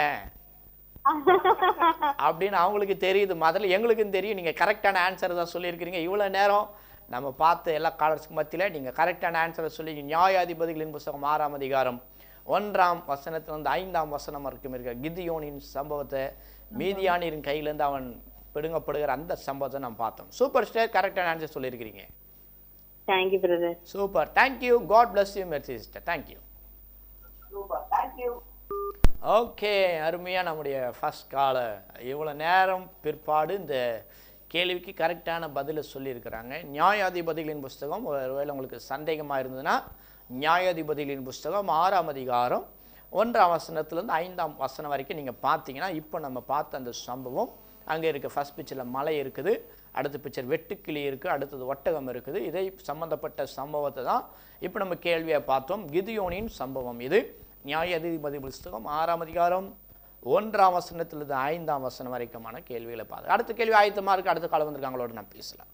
அப்படின்னு அவங்களுக்கு தெரியுது முதல்ல எங்களுக்கும் தெரியும் நீங்க கரெக்டான ஆன்சர் தான் சொல்லியிருக்கிறீங்க இவ்வளவு நேரம் நம்ம பார்த்த எல்லா காலர்ஸ்க்கு மத்தியில நீங்க கரெக்டான ஆன்சரை சொல்லி நியாயாதிபதிகளின் புஸ்தகம் ஆறாம் அதிகாரம் ஒன்றாம் வசனத்திலிருந்து ஐந்தாம் வசனம் வரைக்கும் இருக்க கிதியோனின் சம்பவத்தை மீதியானின் கையிலேருந்து அவன் பிடுங்கப்படுகிற அந்த சம்பவத்தை நம்ம பார்த்தோம் சூப்பர் ஸ்டார் கரெக்டான ஆன்சர் சொல்லியிருக்கிறீங்க thank you brother super thank you God bless you mercy sister thank you okay அருமையாக நம்முடைய ஃபர்ஸ்ட் கால இவ்வளோ நேரம் பிற்பாடு இந்த கேள்விக்கு கரெக்டான பதிலை சொல்லியிருக்கிறாங்க நியாயாதிபதிகளின் புஸ்தகம் ஒருவேளை உங்களுக்கு சந்தேகமாக இருந்ததுன்னா நியாயாதிபதிகளின் புஸ்தகம் ஆறாம் அதிகாரம் ஒன்றாம் வசனத்துலேருந்து ஐந்தாம் வசனம் வரைக்கும் நீங்கள் பார்த்தீங்கன்னா இப்போ நம்ம பார்த்த அந்த சம்பவம் அங்கே இருக்க ஃபர்ஸ்ட் பிக்சரில் மலை இருக்குது அடுத்த பிக்சர் வெட்டுக்கிளி இருக்குது அடுத்தது ஒட்டகம் இருக்குது இதை சம்பந்தப்பட்ட சம்பவத்தை தான் இப்போ நம்ம கேள்வியை பார்த்தோம் கிதியோனின் சம்பவம் இது நியாயாதிபதி புஸ்தகம் ஆறாம் அதிகாரம் ஒன்றாம் வசனத்திலிருந்து ஐந்தாம் வசனம் வரைக்குமான கேள்விகளை பார்த்து அடுத்த கேள்வி ஆயத்தமாக இருக்கு அடுத்த காலம் வந்திருக்காங்களோட நான் பேசலாம்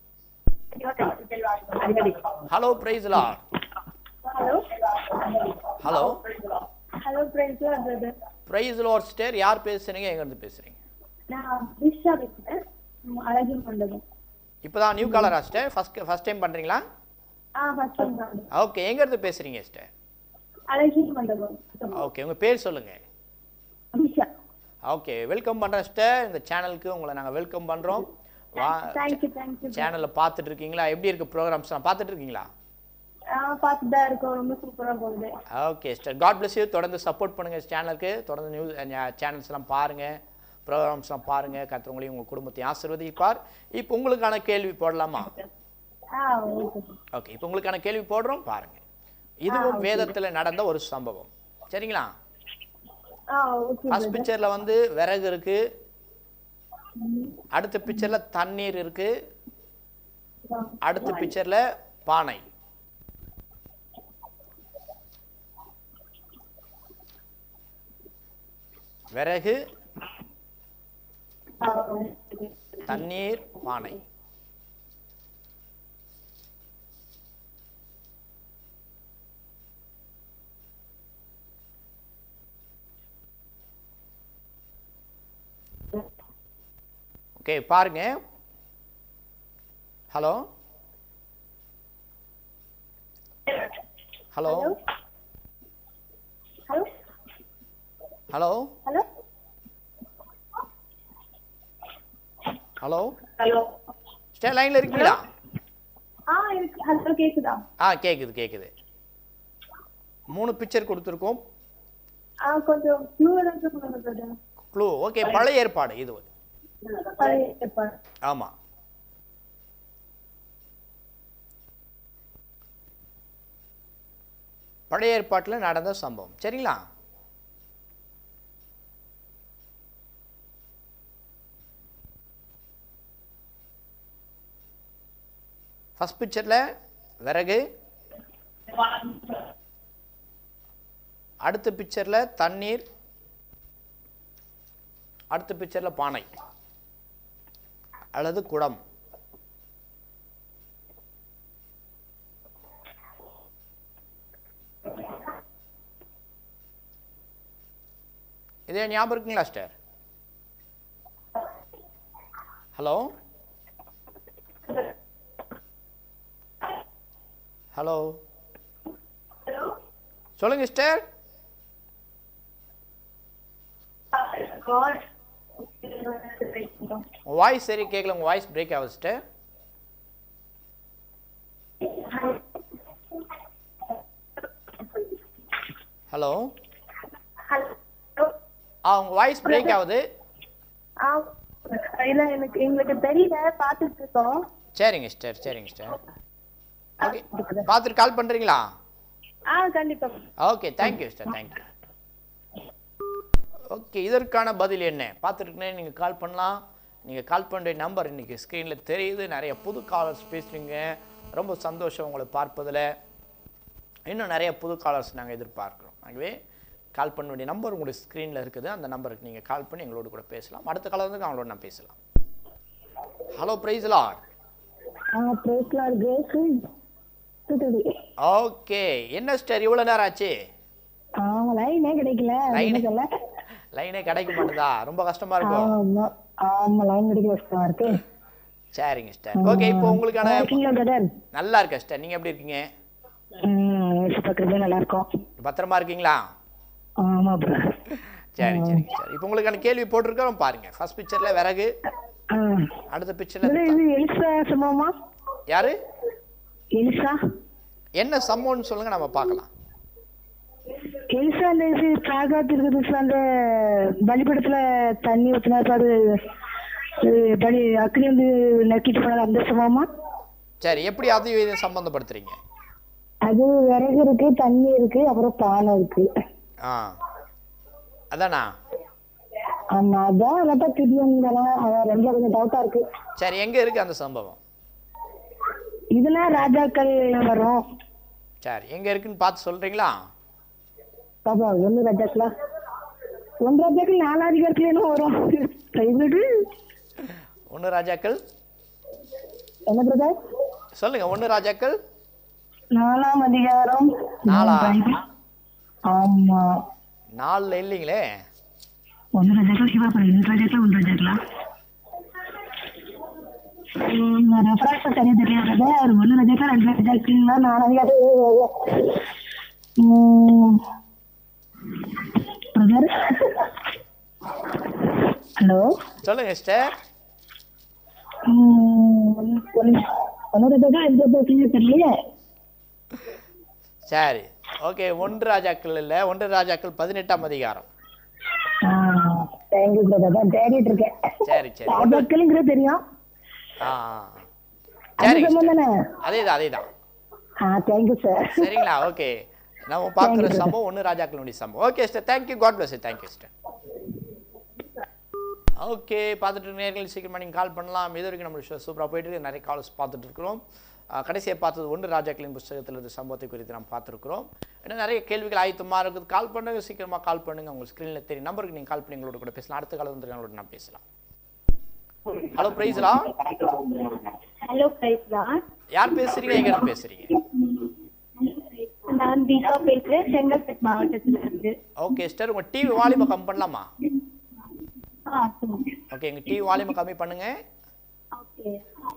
hello பிரைஸ்லா hello hello hello praise brother praise Lord sister யார் பேசுறீங்க எங்கேருந்து பேசுறீங்க நான் விஷா பேசுறேன் உம், அழகு மண்டபம் இப்போதான் நியூ காலரா ஸ்டேர் ஃபர்ஸ்ட் ஃபர்ஸ்ட் டைம் பண்ணுறீங்களா ஆ ஃபர்ஸ்ட் டைம் தான் ஓகே எங்கேருந்து பேசுறீங்க ஸ்டேர் அழகு மண்டபம் ஓகே உங்கள் பேர் சொல்லுங்கள் விஷா ஓகே வெல்கம் பண்ணுறேன் ஸ்டர் இந்த சேனலுக்கு உங்களை நாங்கள் வெல்கம் பண்ணுறோம் வா தேங்க்யூ தேங்க்யூ சேனலில் பார்த்துட்டு இருக்கீங்களா எப்படி இருக்கு ப்ரோக்ராம்ஸ்லாம் பார்த்துட்டு இருக்கீங்களா ஆ பார்த்துட்டு தான் இருக்கோம் ரொம்ப சூப்பரா போகுது okay sister God bless you தொடர்ந்து சப்போர்ட் பண்ணுங்கள் சேனலுக்கு தொடர்ந்து நியூஸ் சேனல்ஸ்லாம் பாருங்கள் ப்ரோக்ராம்ஸ்லாம் பாருங்கள் கத்துறவங்களையும் உங்கள் குடும்பத்தையும் ஆசீர்வதிப்பார் இப்போ உங்களுக்கான கேள்வி போடலாமா ஆ ஓகே ஓகே இப்போ உங்களுக்கான கேள்வி போடுறோம் பாருங்கள் இதுவும் வேதத்தில் நடந்த ஒரு சம்பவம் சரிங்களா ஆ ஓகே ஃபர்ஸ்ட் பிக்சரில் வந்து விறகு இருக்கு அடுத்த பிக்சரில் தண்ணீர் இருக்கு அடுத்த பிக்சரில் பானை விறகு தண்ணீர் பானை ஓகே பாருங்க hello hello hello hello hello hello hello stay லைன்ல இருக்கீங்களா ஆ இருக்கு ஹலோ கேக்குதா ஆ கேக்குது கேக்குது மூணு பிக்சர் கொடுத்துருக்கோம் ஆ கொஞ்சம் க்ளூ ஏதாச்சும் கொடுங்க பிரதர் க்ளூ ஓகே பழைய ஏற்பாடு இது பழைய ஏற்பாடு. ஆமா பழைய ஏற்பாட்டில் நடந்த சம்பவம் சரிங்களா ஃபர்ஸ்ட் பிக்சரில் விறகு அடுத்த பிக்சரில் தண்ணீர் அடுத்த பிக்சரில் பானை அல்லது குடம் இதே ஞாபகம் இருக்குங்களா ஸ்டார் ஹலோ ஹலோ சொல்லுங்க ஸ்டார் உங்க வாய்ஸ் சரி கேட்கல உங்க வாய்ஸ் பிரேக் ஆகுது ஸ்டார் ஹலோ ஆ உங்க வாய்ஸ் பிரேக் ஆகுது ஆ, இல்ல எனக்கு எங்களுக்கு தெரியல பாத்துட்டு இருக்கோம் சரிங்க ஸ்டார் சரிங்க ஸ்டார் ஓகே பார்த்துட்டு கால் பண்றீங்களா ஆ கண்டிப்பா okay thank you sir thank you okay இதற்கான பதில் என்ன பார்த்துருக்கனே நீங்கள் கால் பண்ணலாம் நீங்கள் கால் பண்ணுற நம்பர் இன்றைக்கி ஸ்க்ரீனில் தெரியுது நிறைய புது காலர்ஸ் பேசுகிறீங்க ரொம்ப சந்தோஷம் உங்களை பார்ப்பதில் இன்னும் நிறைய புது காலர்ஸ் நாங்கள் எதிர்பார்க்குறோம் ஆகவே கால் பண்ண வேண்டிய நம்பர் உங்களுடைய ஸ்க்ரீனில் இருக்குது அந்த நம்பருக்கு நீங்கள் கால் பண்ணி எங்களோட கூட பேசலாம் அடுத்த காலம் வந்து அவங்களோட நான் பேசலாம் ஹலோ பிரைஸ் லார்ட் ஆ பிரேஸ்லார் கேஸ் தூத்துக்குடி ஓகே என்ன ஸ்டார் இவ்வளோ நேரம் ஆச்சு ஆமா லைனே கிடைக்கல Line? என்ன சொல்ல லைனே கிடைக்க மாட்டேதா ரொம்ப கஷ்டமா இருக்கும் ஆமா ஆமா லைன் கிடைக்க கஷ்டமா இருக்கு சரிங்க ஸ்டார் ஓகே இப்போ உங்களுக்கான நல்லா இருக்கீங்களா பிரதர் நல்லா இருக்கேன் ஸ்டார் நீங்க எப்படி இருக்கீங்க ம் பக்கத்துல நல்லா இருக்கும் பத்திரமா இருக்கீங்களா ஆமா பிரதர் சரி சரிங்க சார் இப்போ உங்களுக்கான கேள்வி போட்டிருக்கோம் பாருங்க ஃபர்ஸ்ட் பிக்சர்ல விறகு அடுத்த பிக்சர்ல இது எலிசா சம்பவமா யாரு எலிசா என்ன சம்பவம்னு சொல்லுங்க நம்ம பார்க்கலாம் எலிசா அந்த இது பிராகாத் இருக்குது அந்த பலிபடத்துல தண்ணி ஊத்தினா அது இது பலி அக்னி வந்து நக்கிட்டு போனது அந்த சம்பவமா சரி எப்படி அதையும் இதையும் சம்பந்தப்படுத்துறீங்க அது விறகு இருக்கு தண்ணி இருக்கு அப்புறம் பானை இருக்கு ஆ அதானா ஆமா அதான் இல்லாட்டா திடீர்னு அதான் ரெண்டுல கொஞ்சம் டவுட்டா இருக்கு சரி எங்க இருக்கு அந்த சம்பவம் இதெல்லாம் ராஜாக்கள் வரும் சரி எங்க இருக்குன்னு பார்த்து சொல்றீங்களா பாப்பா ஒண்ணு ராஜாக்களா ஒன்று ராஜாக்கள் நாலு அதிகாரத்துல என்ன வரும் பிரைவேட்டு ஒன்று ராஜாக்கள் என்ன பிரதர் சொல்லுங்க ஒன்று ராஜாக்கள் நாலாம் அதிகாரம் நாலா? ஆமா நாலில் இல்லைங்களே ஒன்று ராஜாக்கள் சிவாபுரம் ரெண்டு ராஜாக்களா ஒன்று ராஜாக்களா ரெஃபரன்ஸ் சரியா தெரியாது அது ஒன்று ராஜாக்கள் ரெண்டு ராஜாக்கள் நாலு அதிகாரம் பிரதர் ஹலோ சொல்லுங்க சிஸ்டர் ஒன்று ராஜாக்கள் எந்த பேசுறீங்க தெரியலையே சரி ஓகே ஒன்று ராஜாக்கள் இல்லை ஒன்று ராஜாக்கள் பதினெட்டாம் அதிகாரம் தேங்க்யூ பிரதர் தான் தேடிட்டு இருக்கேன் சரி சரி ராஜாக்களுங்கிறது தெரியும் ஆ அது சரிங்க சம்பந்தம் sister. தானே அதேதான் அதேதான் ஆ தேங்க்யூ சார் சரிங்களா ஓகே நம்ம பார்க்குற சம்பவம் ஒன்று ராஜாக்களுடைய சம்பவம் okay sister thank you God bless thank you sister okay பார்த்துட்டு நேர்கள் சீக்கிரமாக நீங்கள் கால் பண்ணலாம் இது வரைக்கும் நம்ம ஷோ சூப்பராக போயிட்டு இருக்கு. நிறைய கால்ஸ் பார்த்துட்டு இருக்கிறோம் கடைசியாக பார்த்தது ஒன்று ராஜாக்களின் புஸ்தகத்தில் இருந்த சம்பவத்தை குறித்து நாம் பார்த்துருக்குறோம் இன்னும் நிறைய கேள்விகள் ஆயத்தமாக இருக்குது கால் பண்ணுங்க சீக்கிரமாக கால் பண்ணுங்க உங்கள் ஸ்க்ரீனில் தெரியும் நம்பருக்கு நீங்கள் கால் பண்ணி எங்களோட கூட பேசலாம் அடுத்த காலம் வந்து எங்களோட நான் பேசலாம் ஹலோ பிரைஸ்லா ஹலோ பிரைஸ்லா யார் பேசுறீங்க எங்க இருந்து பேசுறீங்க நான் தீபா பேசுறேன் செங்கல்பட்டு மாவட்டத்துல இருந்து ஓகே சிஸ்டர் உங்கள் டிவி வால்யூமை கம்மி பண்ணலாமா ஆ சொல்லுங்க ஓகே எங்கள் டிவி வால்யூமை கம்மி பண்ணுங்க ஓகே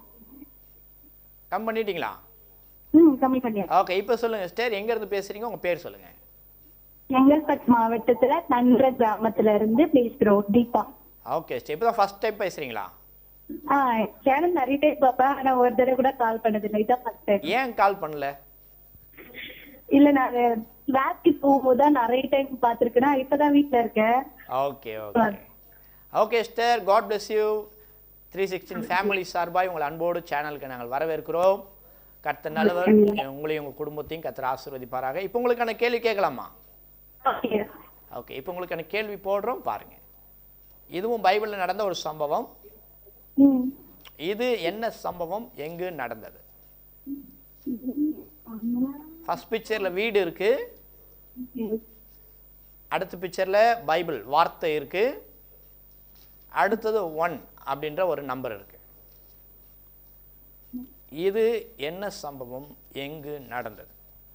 கம்மி பண்ணிட்டீங்களா ம் கம்மி பண்ணியா ஓகே இப்போ சொல்லுங்க சிஸ்டர் எங்க இருந்து பேசுறீங்க உங்க பேர் சொல்லுங்க செங்கல்பட்டு மாவட்டத்துல நன்ற கிராமத்துல இருந்து பேசுறோம் தீபா ஓகே சிஸ்டர் இப்போ தான் ஃபர்ஸ்ட் டைம் பேசுறீங்களா ஆ சேனல் நிறைய டைம் பாப்பேன் ஆனா ஒரு தடவை கூட கால் பண்ணதில்லை இதான் ஃபர்ஸ்ட் டைம் ஏன் கால் பண்ணல இல்ல நான் வேலைக்கு போகும்போது தான் நிறைய டைம் பாத்திருக்கேன் இப்பதான் வீட்ல இருக்கேன் okay okay okay sister God bless you three sixteen family சார்பாய் உங்கள் அன்போடு சேனலுக்கு நாங்கள் வரவேற்கிறோம் கர்த்தர் நல்லவர் உங்களையும் உங்கள் குடும்பத்தையும் கர்த்தர் ஆசீர்வதிப்பாராக இப்போ உங்களுக்கான கேள்வி கேட்கலாமா ஓகே ஓகே இப்போ உங்களுக்கான கேள்வி போடுறோம் பாருங்க இதுவும் பைபிளில் நடந்த ஒரு சம்பவம் ம் இது என்ன சம்பவம் எங்கு நடந்தது ஃபர்ஸ்ட் பிக்சர்ல வீடு இருக்கு அடுத்த பிக்சர்ல பைபிள் வார்த்தை இருக்கு அடுத்தது ஒன் அப்படின்ற ஒரு நம்பர் இருக்கு இது என்ன சம்பவம் எங்கு நடந்தது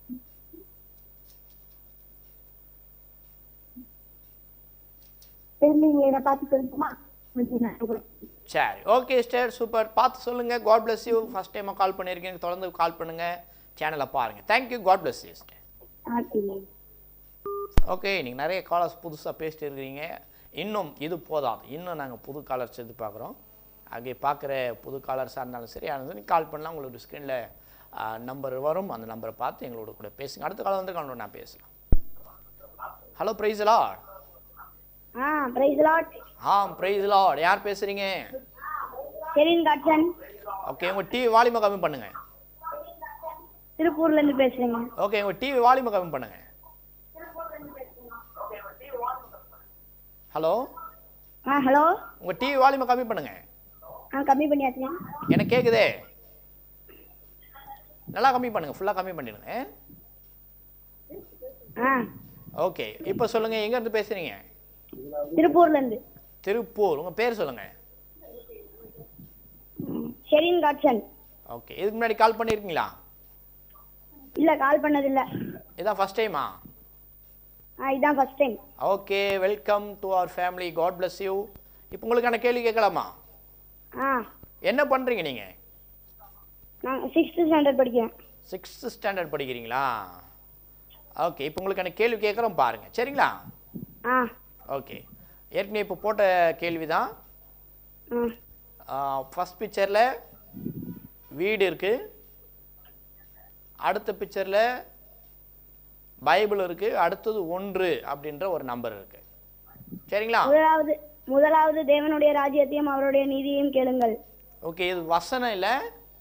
தெரியலீங்களே நான் பார்த்து சொல்லட்டுமா சரி ஓகே ஸ்டேர் சூப்பர் பார்த்து சொல்லுங்க காட் bless யூ ஃபர்ஸ்ட் டைமாக கால் பண்ணியிருக்கீங்க தொடர்ந்து கால் பண்ணுங்க சேனலை பாருங்க thank you God bless you sister okay நீங்கள் நிறைய காலர்ஸ் புதுசாக பேசிட்டு இருக்கிறீங்க இன்னும் இது போதாது இன்னும் நாங்கள் புது காலர்ஸ் எதிர்பார்க்குறோம் அங்கே பார்க்குற புது காலர்ஸாக இருந்தாலும் சரி ஆனால் நீங்கள் கால் பண்ணலாம் உங்களுக்கு ஸ்க்ரீனில் நம்பர் வரும் அந்த நம்பரை பார்த்து எங்களோட கூட பேசுங்க அடுத்த காலம் வந்து காலோட நான் பேசலாம் hello praise Lord ah praise Lord ah praise Lord யார் பேசுகிறீங்க செரின் காட்சன் ஓகே உங்கள் டிவி வால்யூமை கம்மி பண்ணுங்க திருப்பூர்ல இருந்து பேசுறேங்க ஓகே உங்கள் டிவி வால்யூமை கம்மி பண்ணுங்க ஹலோ ஆ ஹலோ உங்கள் டிவி வால்யூமை கம்மி பண்ணுங்க ஆ கம்மி பண்ணியாச்சுங்க எனக்கு கேக்குதே நல்லா கம்மி பண்ணுங்க ஃபுல்லாக கம்மி பண்ணிடுங்க ஆ ஓகே இப்போ சொல்லுங்க எங்க இருந்து பேசுறீங்க திருப்பூர்ல இருந்து திருப்பூர் உங்க பேர் சொல்லுங்க ஷெரின் காட்சன் ஓகே இதுக்கு முன்னாடி கால் பண்ணியிருக்கீங்களா இல்ல கால் பண்ணது இல்ல இதான் ஃபர்ஸ்ட் டைமா ஆ இதான் first time okay welcome to our family God bless you இப்போ உங்களுக்கான கேள்வி கேட்கலாமா ஆ என்ன பண்றீங்க நீங்க நான் சிக்ஸ்த் ஸ்டாண்டர்ட் படிக்கிறேன் சிக்ஸ்த் ஸ்டாண்டர்ட் படிக்கிறீங்களா ஓகே இப்போ உங்களுக்கான கேள்வி கேட்குறோம் பாருங்க சரிங்களா ஆ ஓகே ஏற்கனவே இப்போ போட்ட கேள்வி தான் ஆ ஃபஸ்ட் பிக்சரில் வீடு இருக்கு அடுத்த பிக்சரில் பைபிள் இருக்கு அடுத்தது ஒன்று அப்படின்ற ஒரு நம்பர் இருக்கு சரிங்களா முதலாவது முதலாவது தேவனுடைய ராஜ்யத்தையும் அவருடைய நீதியையும் கேளுங்கள் ஓகே இது வசனம் இல்லை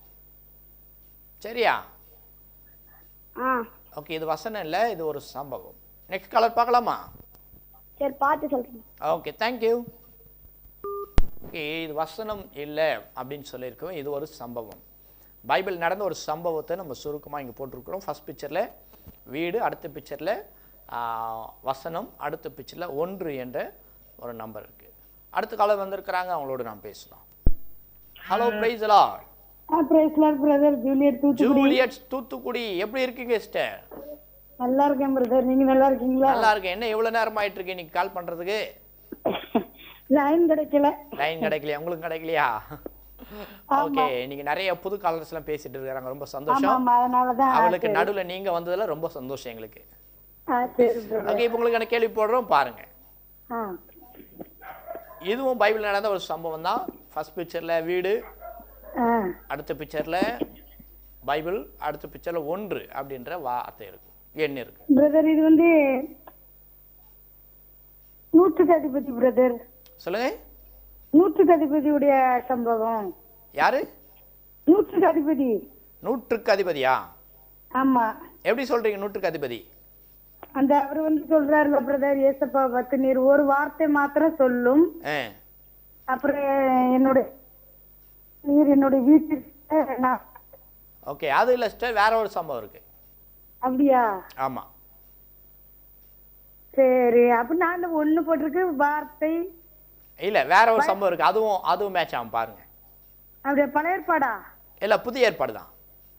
சரியா ஆ ஓகே இது வசனம் இல்லை இது ஒரு சம்பவம் நெக்ஸ்ட் கலர் பார்க்கலாமா சரி பார்த்து சொல்றேன் ஓகே தேங்க்யூ ஓகே இது வசனம் இல்லை அப்படின்னு சொல்லியிருக்கோம் இது ஒரு சம்பவம் பைபிள் நடந்த ஒரு சம்பவத்தை நம்ம சுருக்கமாக இங்கே போட்டிருக்கிறோம் ஃபர்ஸ்ட் பிக்சரில் வீடு அடுத்த பிக்சரில் வசனம் அடுத்த பிக்சரில் ஒன்று என்ற ஒரு நம்பர் இருக்குது அடுத்த காலம் வந்திருக்கிறாங்க அவங்களோட நான் பேசலாம் hello praise Lord praise Lord brother Juliet Thoothukudi Juliet Thoothukudi எப்படி இருக்கீங்க சிஸ்டர் நல்லா இருக்கேன் பிரதர் நீங்க நல்லா இருக்கீங்களா நல்லா இருக்கேன் என்ன எவ்வளோ நேரம் ஆயிட்டு இருக்கு இன்னைக்கு கால் பண்ணுறதுக்கு லைன் கிடைக்கல லைன் கிடைக்கலையா உங்களுக்கு கிடைக்கலையா ஓகே நீங்க நிறைய புது காலர்ஸ் எல்லாம் பேசிட்டு இருக்காங்க ரொம்ப ஆமா சந்தோஷம் ஆமா அதனாலதான் அவளுக்கு நடுவுல நீங்க வந்ததுல ரொம்ப சந்தோஷம் எங்களுக்கு ஆ, சரி பிரதர் ஓகே இப்போ உங்களுக்கு கேள்வி போடுறோம் பாருங்க ஆ இதுவும் பைபிள் நடந்த ஒரு சம்பவம் தான் ஃபர்ஸ்ட் பிக்சர்ல வீடு ஆ அடுத்த பிக்சர்ல பைபிள் அடுத்த பிக்சர்ல ஒன்று அப்படின்ற வார்த்தை இருக்கு எண் இருக்கு பிரதர் இது வந்து நூற்றுக்கு அதிபதி பிரதர் சொல்லுங்க நூற்றுக்கு அதிபதியுடைய சம்பவம் யாரு நூற்றுக்கு அதிபதி நூற்றுக்கு அதிபதியா ஆமா எப்படி சொல்றீங்க நூற்றுக்கு அதிபதி அந்த அவர் வந்து சொல்றாருல பிரதர் ஏசப்பா பத்து நீர் ஒரு வார்த்தை மாத்திரம் சொல்லும் ஆ அப்புறம் என்னுடைய நீர் என்னுடைய வீட்டுக்கு நான் ஓகே அது இல்லை sister, வேற ஒரு சம்பவம் இருக்கு அப்படியா ஆமா சரி அப்ப நான் அந்த ஒண்ணு போட்டிருக்கு வார்த்தை இல்ல வேற ஒரு சம்பவம் இருக்கு அதுவும் அதுவும் மேட்ச் ஆகும் பாருங்க அப்படியா பழைய ஏற்பாடா இல்ல புதிய ஏற்பாடு தான்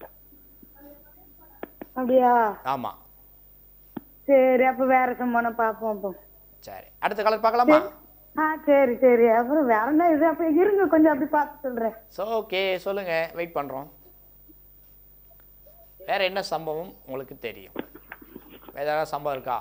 அப்படியா ஆமா சரி அப்ப வேற சம்பவம் பார்ப்போம் அப்போ சரி அடுத்த கலர் பார்க்கலாமா ஆ சரி சரி அப்புறம் வேற என்ன இது அப்ப இருங்க கொஞ்சம் அப்படி பார்த்து சொல்றேன் ஸோ ஓகே சொல்லுங்க வெயிட் பண்றோம் வேற என்ன சம்பவம் உங்களுக்கு தெரியும் வேற ஏதாவது சம்பவம் இருக்கா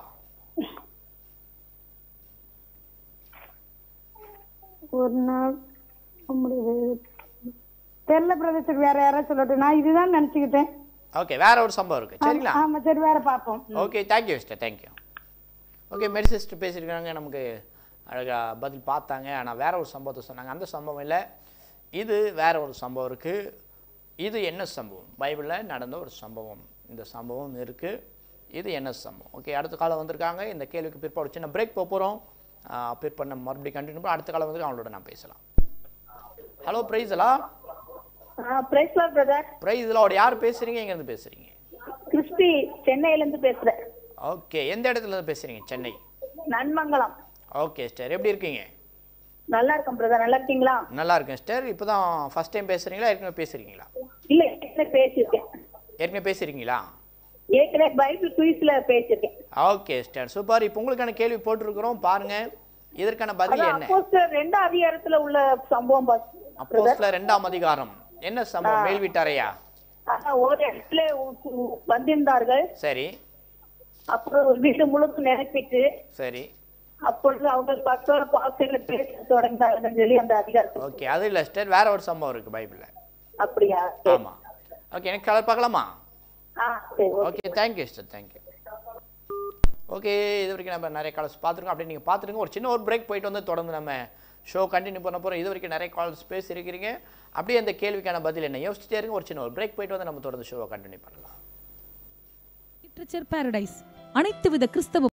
ஒரு நாள் முடியுது தெரியல பிரதேசத்துக்கு வேற யாராவது சொல்லட்டும் நான் இதுதான் நினைச்சுக்கிட்டேன் ஓகே வேற ஒரு சம்பவம் இருக்கு சரிங்களா ஆமா சரி வேற பார்ப்போம் okay thank you sister thank you okay மெடி சிஸ்டர் பேசியிருக்காங்க நமக்கு அழகா பதில் பார்த்தாங்க ஆனால் வேற ஒரு சம்பவத்தை சொன்னாங்க அந்த சம்பவம் இல்லை இது வேற ஒரு சம்பவம் இருக்கு இது என்ன சம்பவம் பைபிளில் நடந்த ஒரு சம்பவம் இந்த சம்பவம் இருக்குது இது என்ன சம்பவம் ஓகே அடுத்த காலம் வந்திருக்காங்க இந்த கேள்விக்கு பிற்பாடு ஒரு சின்ன பிரேக் போக போகிறோம் பிற்பண்ண மறுபடியும் கண்டினியூ பண்ண அடுத்த காலம் வந்து அவங்களோட நான் பேசலாம் ஹலோ பிரைஸ்லா பிரைஸ் பிரதர் பிரைஸ்லாவோட யார் பேசுகிறீங்க எங்கேருந்து பேசுகிறீங்க கிறிஸ்டி சென்னையில இருந்து பேசுறேன் ஓகே எந்த இடத்துல இருந்து பேசுகிறீங்க சென்னை நன்மங்கலம் ஓகே ஸ்டர் எப்படி இருக்கீங்க நல்லா இருக்கேன் பிரதர் நல்லா இருக்கீங்களா நல்லா இருக்கேன் ஸ்டர் இப்போ தான் ஃபஸ்ட் டைம் பேசுகிறீங்களா ஏற்கனவே பேசுகிறீங்களா இல்ல ஏற்கனவே பேசியிருக்கேன் ஏற்கனவே பேசுகிறீங்களா ஏற்கனவே பைபிள் குயிஸ்ல பேசியிருக்கேன் ஓகே ஸ்டர் சூப்பர் இப்போ உங்களுக்கான கேள்வி போட்டிருக்கிறோம் பாருங்க இதற்கான பதில் அதான் என்ன அப்போஸ்தலர் ரெண்டாம் அதிகாரத்துல உள்ள சம்பவம் பாஸ் அப்போஸ்ல ரெண்டாம் அதிகாரம் என்ன சம்பவம் மேல் வீட்டாரையா அதான் ஒரு இடத்துல உ- உ- வந்திருந்தார்கள் சரி அப்புறம் வீடு முழுக்க நிரப்பிட்டு சரி அப்பொழுது அவங்க பக்தோட பாசையில பேச தொடங்கினார்கள் சொல்லி அந்த அதிகாரத்தில் ஓகே அது இல்லை ஸ்டர் வேற ஒரு சம்பவம் இருக்கு பைபிள்ல அப்படியா ஆமா ஓகே எனக்கு கலர் பார்க்கலாமா ஆ சரி okay. Okay thank you sister thank you okay இது வரைக்கும் நம்ம நிறைய கால்ஸ் பார்த்துருக்கோம் அப்படி நீங்கள் பார்த்துருங்க ஒரு சின்ன ஒரு பிரேக் போயிட்டு வந்து தொடர்ந்து நம்ம ஷோ கண்டினியூ பண்ண போகிறோம் இது வரைக்கும் நிறைய கால்ஸ் பேசியிருக்கிறீங்க அப்படியே அந்த கேள்விக்கான பதில் என்ன யோசிச்சுட்டே இருங்க ஒரு சின்ன ஒரு பிரேக் போயிட்டு வந்து நம்ம தொடர்ந்து ஷோவை கண்டினியூ பண்ணலாம் லிட்ரேச்சர் பாரடைஸ் அனைத்து வித கிறிஸ்தவ